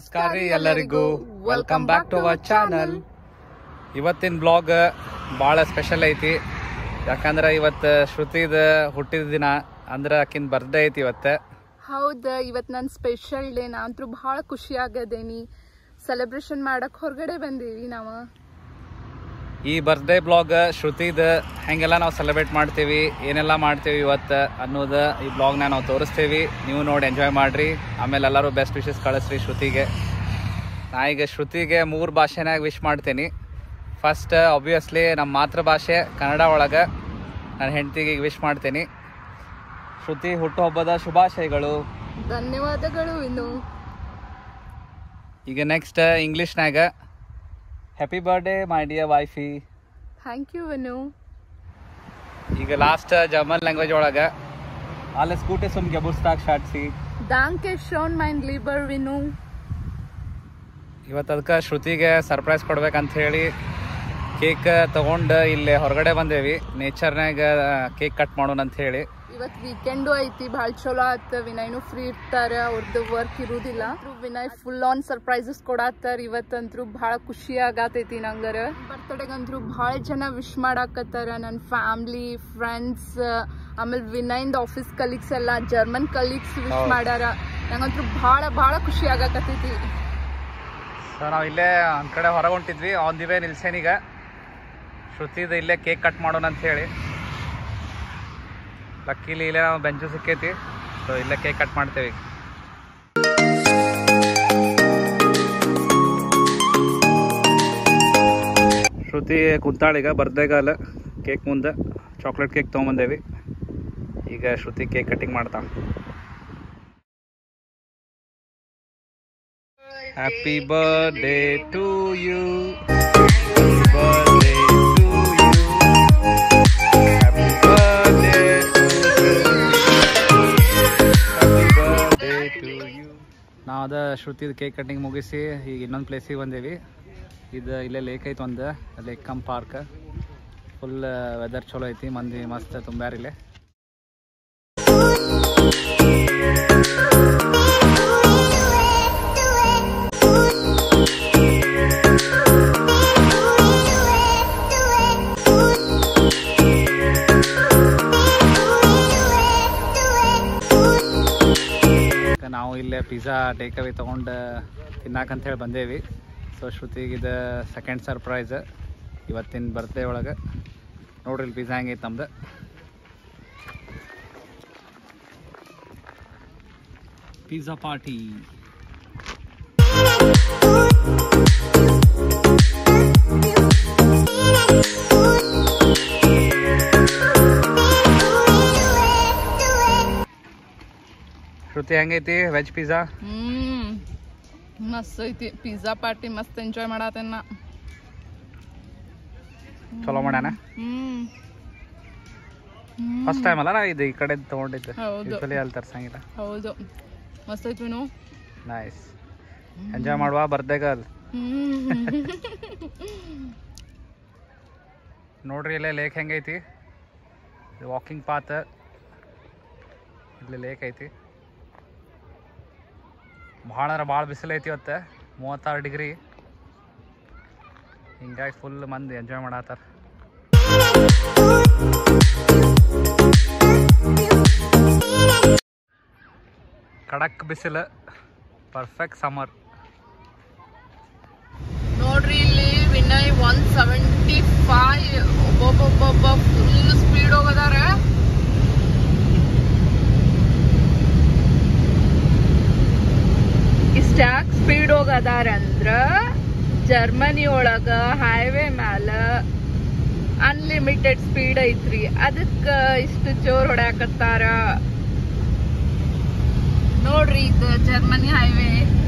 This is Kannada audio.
ನಮಸ್ಕಾರ ರೀ ಎಲ್ಲರಿಗೂ welcome back to our channel ಇವತ್ತಿನ ಬ್ಲಾಗ್ ಭಾಳ ಸ್ಪೆಷಲ್ ಐತಿ ಯಾಕಂದ್ರೆ ಇವತ್ತು ಶ್ರುತಿದ ಹುಟ್ಟಿದ ದಿನ ಅಂದ್ರೆ ಆಕಿನ ಬರ್ಡೇ ಐತಿ ಇವತ್ತು ಹೌದ ಇವತ್ ನನ್ ಸ್ಪೆಷಲ್ ಡೇ ನಾನಂತೂ ಬಹಳ ಖುಷಿ ಆಗದೇನಿ ಸೆಲೆಬ್ರೇಷನ್ ಮಾಡಕ್ ಹೊರಗಡೆ ಬಂದೀವಿ ನಾವು ಈ ಬರ್ಡೇ ಬ್ಲಾಗ್ ಶ್ರುತಿದ ಹೆಂಗೆಲ್ಲ ನಾವು ಸೆಲೆಬ್ರೇಟ್ ಮಾಡ್ತೀವಿ ಏನೆಲ್ಲ ಮಾಡ್ತೀವಿ ಇವತ್ತು ಅನ್ನೋದು ಈ ಬ್ಲಾಗ್ನ ನಾವು ತೋರಿಸ್ತೀವಿ ನೀವು ನೋಡಿ ಎಂಜಾಯ್ ಮಾಡ್ರಿ ಆಮೇಲೆ ಎಲ್ಲರೂ ಬೆಸ್ಟ್ ವಿಶಸ್ ಕಳಿಸ್ರಿ ಶ್ರುತಿಗೆ ನಾ ಈಗ ಶ್ರುತಿಗೆ ಮೂರು ಭಾಷೆನಾಗ ವಿಶ್ ಮಾಡ್ತೀನಿ ಫಸ್ಟ್ ಆಬ್ವಿಯಸ್ಲಿ ನಮ್ಮ ಮಾತೃಭಾಷೆ ಕನ್ನಡ ಒಳಗೆ ನನ್ನ ಹೆಂಡತಿಗೆ ವಿಶ್ ಮಾಡ್ತೀನಿ ಶ್ರುತಿ ಹುಟ್ಟುಹಬ್ಬದ ಶುಭಾಶಯಗಳು ಧನ್ಯವಾದಗಳು ಇನ್ನು ಈಗ ನೆಕ್ಸ್ಟ್ ಇಂಗ್ಲೀಷ್ನಾಗ happy birthday my dear wifey thank you Vinu ಈಗ ಲಾಸ್ಟ್ ಜರ್ಮನ್ ಲ್ಯಾಂಗ್ವೇಜ್ ಒಳಗೆ alle Gute zum Geburtstag, Schatzi. ದಾಂಕೆ ಶೋನ್ ಮೈನ್ ಲೀಬರ್ ವಿನು ಇವತ್ತು ಅದಕ್ಕೆ ಶ್ರುತಿಗೆ ಸರ್ಪ್ರೈಸ್ ಕೊಡ್ಬೇಕಂತ ಹೇಳಿ ಕೇಕ್ ತಗೊಂಡು ಇಲ್ಲಿ ಹೊರಗಡೆ ಬಂದೇವಿ ನೇಚರ್ನಾಗ ಕೇಕ್ ಕಟ್ ಮಾಡೋಣ ಅಂತ ಹೇಳಿ ಇವತ್ ವೀಕೆಂಡು ಐತಿ ಭಾಳ ಚಲೋ ಆತ ವಿನಯ್ನು ಫ್ರೀ ಇರ್ತಾರ ಅವ್ರದ್ದು ವರ್ಕ್ ಇರುದಿಲ್ಲ ವಿನಯ್ ಫುಲ್ ಆನ್ ಸರ್ಪ್ರೈಸಸ್ ಕೊಡತ್ತಾರ ಇವತ್ತಂತ್ರು ಭಾಳ ಖುಷಿ ಆಗತೈತಿ ನಂಗರ ಬರ್ತಡೆಗಂತ್ರು ಭಾಳ ಜನ ವಿಶ್ ಮಾಡಾಕತ್ತಾರ ನನ್ನ ಫ್ಯಾಮ್ಲಿ ಫ್ರೆಂಡ್ಸ್ ಆಮೇಲೆ ವಿನಯ್ದ ಆಫೀಸ್ ಕಲೀಗ್ಸ್ ಎಲ್ಲ ಜರ್ಮನ್ ಕಲೀಗ್ಸ್ ವಿಶ್ ಹೌದ್. ಮಾಡ್ಯಾರ ನಂಗಂತ್ರು ಭಾಳ ಭಾಳ ಖುಷಿ ಆಗಾಕತ್ತೈತಿ ಸೊ ನಾವು ಇಲ್ಲೇ ಒಂದು ಕಡೆ ಹೊರಗೆ ಹೊಂಟಿದ್ವಿ ಆನ್ ದಿ ವೇ ನಿಲ್ಸೇನೀಗ ಶ್ರುತಿದು ಇಲ್ಲೇ ಕೇಕ್ ಕಟ್ ಮಾಡೋಣ ಅಂತ ಹೇಳಿ ಲಕ್ಕಿಲಿ ಇಲ್ಲೇ ನಾವು ಬೆಂಚು ಸಿಕ್ಕೈತಿ ಸೊ ಇಲ್ಲೇ ಕೇಕ್ ಕಟ್ ಮಾಡ್ತೇವೆ ಶ್ರುತಿ ಕುಂತಾಳೀಗ ಬರ್ದೇಗಾಲ ಕೇಕ್ ಮುಂದೆ ಚಾಕ್ಲೇಟ್ ಕೇಕ್ ತೊಗೊಂಬಂದೇವಿ ಈಗ ಶ್ರುತಿ ಕೇಕ್ ಕಟಿಂಗ್ ಮಾಡ್ತಾ happy birthday to you birthday to you happy birthday happy birthday to you ನಾವು ಅದ ಶ್ರುತಿದ ಕೇಕ್ ಕಟಿಂಗ್ ಮುಗಿಸಿ ಈಗ ಇನ್ನೊಂದು ಪ್ಲೇಸಿಗೆ ಬಂದೇವಿ ಇದು ಇಲ್ಲೇ ಲೇಕ್ ಐತೆ ಒಂದು lake cum park full weather ಚಲೋ ಐತಿ ಮಂದಿ ಮಸ್ತ್ ತುಂಬ್ಯಾರ ಇಲ್ಲೇ ಈಗ ನಾವು ಇಲ್ಲೇ ಪಿಜ್ಜಾ ಟೇಕ್ ಅವೇ ತೊಗೊಂಡು ತಿನ್ನಾಕಂತ ಹೇಳಿ ಬಂದೇವಿ ಸೊ ಶ್ರುತಿಗೆ ಇದು ಸೆಕೆಂಡ್ ಸರ್ಪ್ರೈಸ್ ಇವತ್ತಿನ ಬರ್ತ್ಡೇ ಒಳಗೆ ನೋಡ್ರಿ ಇಲ್ಲಿ ಪಿಜ್ಜಾ ಹೆಂಗೈತೆ ನಮ್ದು ಪಿಜ್ಜಾ ಪಾರ್ಟಿ ಶ್ರುತಿ ಹೆಂಗೈತಿ ವೆಜ್ ಪಿಜ್ಜಾ ಹ್ಮ್ ಮಸ್ತ್ ಐತಿ ಪಿಜ್ಜಾ ಪಾರ್ಟಿ ಮಸ್ತ್ ಎಂಜಾಯ್ ಮಾಡತ್ತೇನ ಚಲೋ ಮಾಡ್ಯಾನ ಹ್ಮ್ ಹ್ಮ್. ಫಸ್ಟ್ ಟೈಮ್ ಅಲ್ಲ ನಾ ಇದು ಈ ಕಡೆ ತೊಗೊಂಡಿದ್ದು ಹೌದು. ಯೂಶಲಿ ಅಲ್ಲಿ ತರ್ಸಂಗಿಲ್ಲ ಹೌದು ಮಸ್ತ್ ಐತಿ ವಿನು ನೈಸ್ ಎಂಜಾಯ್ ಮಾಡುವ ಬರ್ದೇಗಲ್ ಹ್ಮ್ ನೋಡ್ರಿ ಇಲ್ಲೇ ಲೇಕ್ ಹೆಂಗೈತಿ ವಾಕಿಂಗ್ ಪಾತ್ ಇಲ್ಲಿ ಲೇಕ್ ಐತಿ ಭಾಳ ಅಂದ್ರೆ ಭಾಳ ಬಿಸಿಲು ಐತಿ ಇವತ್ತು ಮೂವತ್ತಾರು ಡಿಗ್ರಿ ಹಿಂಗಾಗಿ ಫುಲ್ ಮಂದಿ ಎಂಜಾಯ್ ಮಾಡತ್ತಾರ ಖಡಕ್ ಬಿಸಿಲು ಪರ್ಫೆಕ್ಟ್ ಸಮ್ಮರ್ ನೋಡ್ರಿ ಇಲ್ಲಿ ವಿನಯ್ ಒನ್ ಸೆವೆಂಟಿ ಫೈವ್ ಒಬ್ಬೊಬ್ಬೊಬ್ಬೊಬ್ಬ ಫುಲ್ ಸ್ಪೀಡ್ ಹೋಗದಾರ ಇಷ್ಟ್ಯಾಕ್ ಸ್ಪೀಡ್ ಹೋಗದಾರ ಅಂದ್ರ ಜರ್ಮನಿ ಒಳಗ ಹೈವೇ ಮ್ಯಾಲ ಅನ್ಲಿಮಿಟೆಡ್ ಸ್ಪೀಡ್ ಐತ್ರಿ ಅದಕ್ಕ ಇಷ್ಟು ಜೋರ್ ಹೊಡ್ಯಾಕತ್ತಾರ ನೋಡ್ರಿ ಇದು ಜರ್ಮನಿ ಹೈವೇ